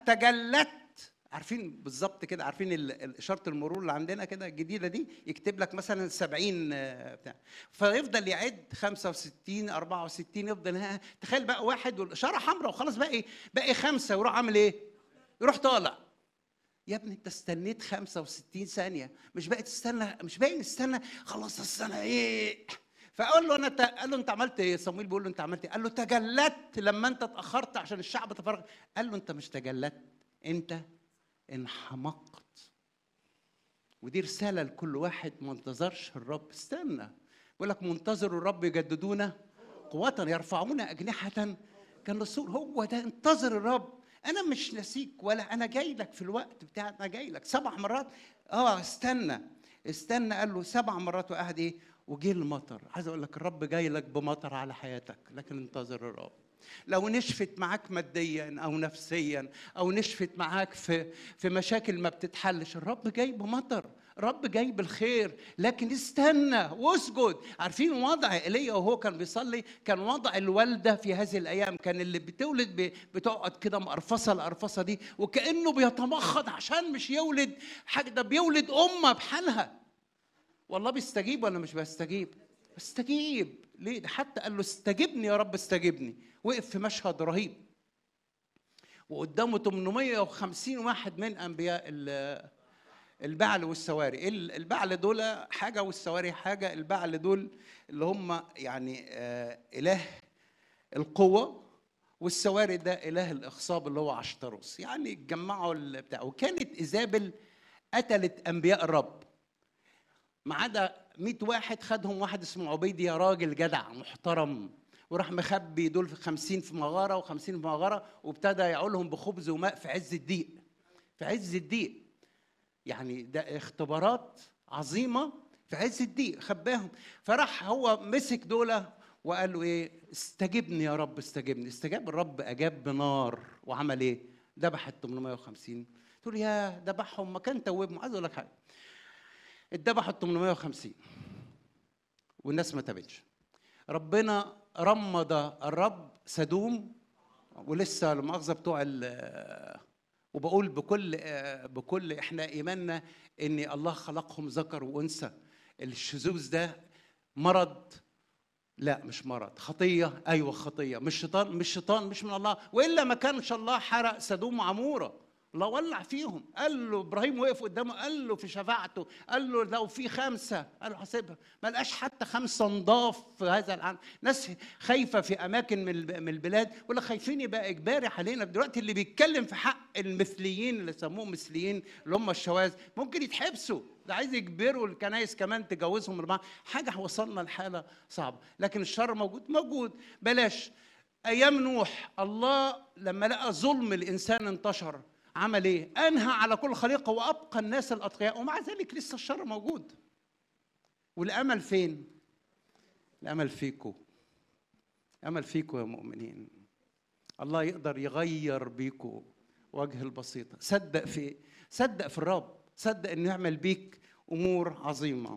تجلت عارفين بالظبط كده عارفين ال- ال- اشاره المرور اللي عندنا كده الجديده دي يكتب لك مثلا 70 آه، بتاع فيفضل يعد 65 64 يفضل ها تخيل بقى واحد والاشاره حمراء وخلاص باقي باقي خمسه ويروح عامل ايه؟ يروح طالع يا ابني انت استنيت 65 ثانيه مش باقي تستنى مش باقي نستنى خلاص استنى ايه فقال له انا ت... قال له انت عملت ايه صمويل بيقول له انت عملت ايه قال له تجلت لما انت اتاخرت عشان الشعب تفرغ قال له انت مش تجلت انت انحمقت ودي رساله لكل واحد ما انتظرش الرب استنى بيقول لك منتظروا الرب يجددون قوة يرفعون أجنحة كالنسور هو ده انتظر الرب أنا مش ناسيك ولا أنا جاي لك في الوقت بتاع أنا جاي لك سبع مرات أه استنى استنى قال له سبع مرات وقعد إيه وجه المطر عايز أقول لك الرب جاي لك بمطر على حياتك لكن انتظر الرب لو نشفت معاك ماديا او نفسيا او نشفت معاك في في مشاكل ما بتتحلش الرب جاي بمطر الرب جاي بالخير لكن استنى واسجد عارفين وضع ايليا وهو كان بيصلي كان وضع الوالده في هذه الايام كان اللي بتولد ب- بتقعد كده مقرفصه القرفصه دي وكانه بيتمخض عشان مش يولد حاجه ده بيولد امه بحالها والله بيستجيب ولا مش بيستجيب استجيب ليه ده حتى قال له استجبني يا رب استجبني وقف في مشهد رهيب وقدامه 850 واحد من انبياء ال- البعل والسواري ال- البعل دول حاجه والسواري حاجه البعل دول اللي هم يعني آه، اله القوه والسواري ده اله الاخصاب اللي هو عشتروس يعني اتجمعوا ال- بتاع وكانت ايزابل قتلت انبياء الرب ما عدا 100 واحد خدهم واحد اسمه عبيدي يا راجل جدع محترم وراح مخبي دول في 50 في مغاره و50 في مغاره وابتدى يعولهم بخبز وماء في عز الضيق في عز الضيق يعني ده اختبارات عظيمه في عز الضيق خباهم فراح هو مسك دول وقال له ايه استجبني يا رب استجبني استجاب الرب اجاب بنار وعمل ايه ذبح ال 850 تقول يا ذبحهم ما كان توبهم عايز اقول لك حاجه اتذبحوا ال 850 والناس ما تابتش ربنا رمض الرب سدوم ولسه المؤاخذه بتوع ال- وبقول بكل بكل احنا ايماننا ان الله خلقهم ذكر وانثى الشذوذ ده مرض لا مش مرض خطيه ايوه خطيه مش شيطان مش شيطان مش من الله والا ما كانش الله حرق سدوم وعموره الله ولع فيهم قال له ابراهيم وقف قدامه قال له في شفاعته قال له لو في خمسه قال له حاسبها ما لقاش حتى خمسه نضاف في هذا العالم ناس خايفه في اماكن من الب- من البلاد ولا خايفين يبقى اجباري علينا دلوقتي اللي بيتكلم في حق المثليين اللي سموهم مثليين اللي هم الشواذ ممكن يتحبسوا ده عايز يجبروا الكنايس كمان تجوزهم لبعض حاجه وصلنا لحاله صعبه لكن الشر موجود موجود بلاش ايام نوح الله لما لقى ظلم الانسان انتشر عمل ايه انهى على كل خليقه وابقى الناس الاتقياء ومع ذلك لسه الشر موجود والامل فين الامل فيكم امل فيكم يا مؤمنين الله يقدر يغير بيكم وجه البسيطه صدق في صدق في الرب صدق انه يعمل بيك امور عظيمه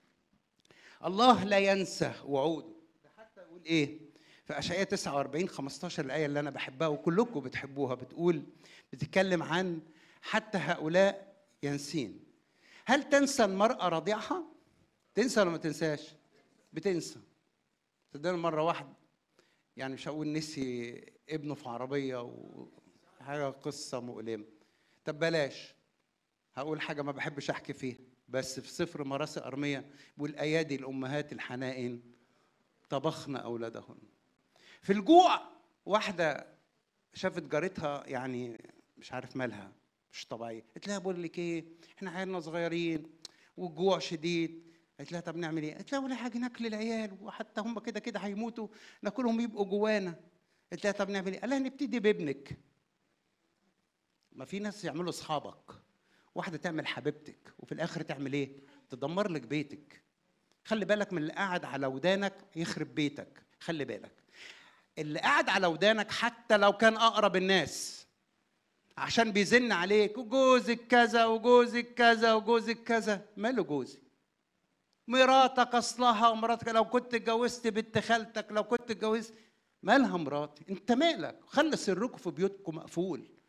الله لا ينسى وعوده ده حتى يقول ايه في اشعياء 49 15 الايه اللي انا بحبها وكلكم بتحبوها بتقول بتتكلم عن حتى هؤلاء ينسين هل تنسى المراه رضيعها تنسى ولا ما تنساش بتنسى صدقني مره واحد يعني مش هقول نسي ابنه في عربيه وحاجه قصه مؤلمه طب بلاش هقول حاجه ما بحبش احكي فيها بس في سفر مراسي ارميه بيقول ايادي الامهات الحنائن طبخن اولادهن في الجوع واحده شافت جارتها يعني مش عارف مالها مش طبيعيه قلت لها بقول لك ايه احنا عيالنا صغيرين والجوع شديد قالت لها طب نعمل ايه؟ قالت لها ولا حاجه ناكل العيال وحتى هم كده كده هيموتوا ناكلهم يبقوا جوانا قلت لها طب نعمل ايه؟ قال لها نبتدي بابنك ما في ناس يعملوا اصحابك واحده تعمل حبيبتك وفي الاخر تعمل ايه؟ تدمر لك بيتك خلي بالك من اللي قاعد على ودانك يخرب بيتك خلي بالك اللي قاعد على ودانك حتى لو كان اقرب الناس عشان بيزن عليك وجوزك كذا وجوزك كذا وجوزك كذا ماله جوزي مراتك اصلها ومراتك لو كنت اتجوزت بنت خالتك لو كنت اتجوزت مالها مراتي انت مالك خلي سركم في بيوتكم مقفول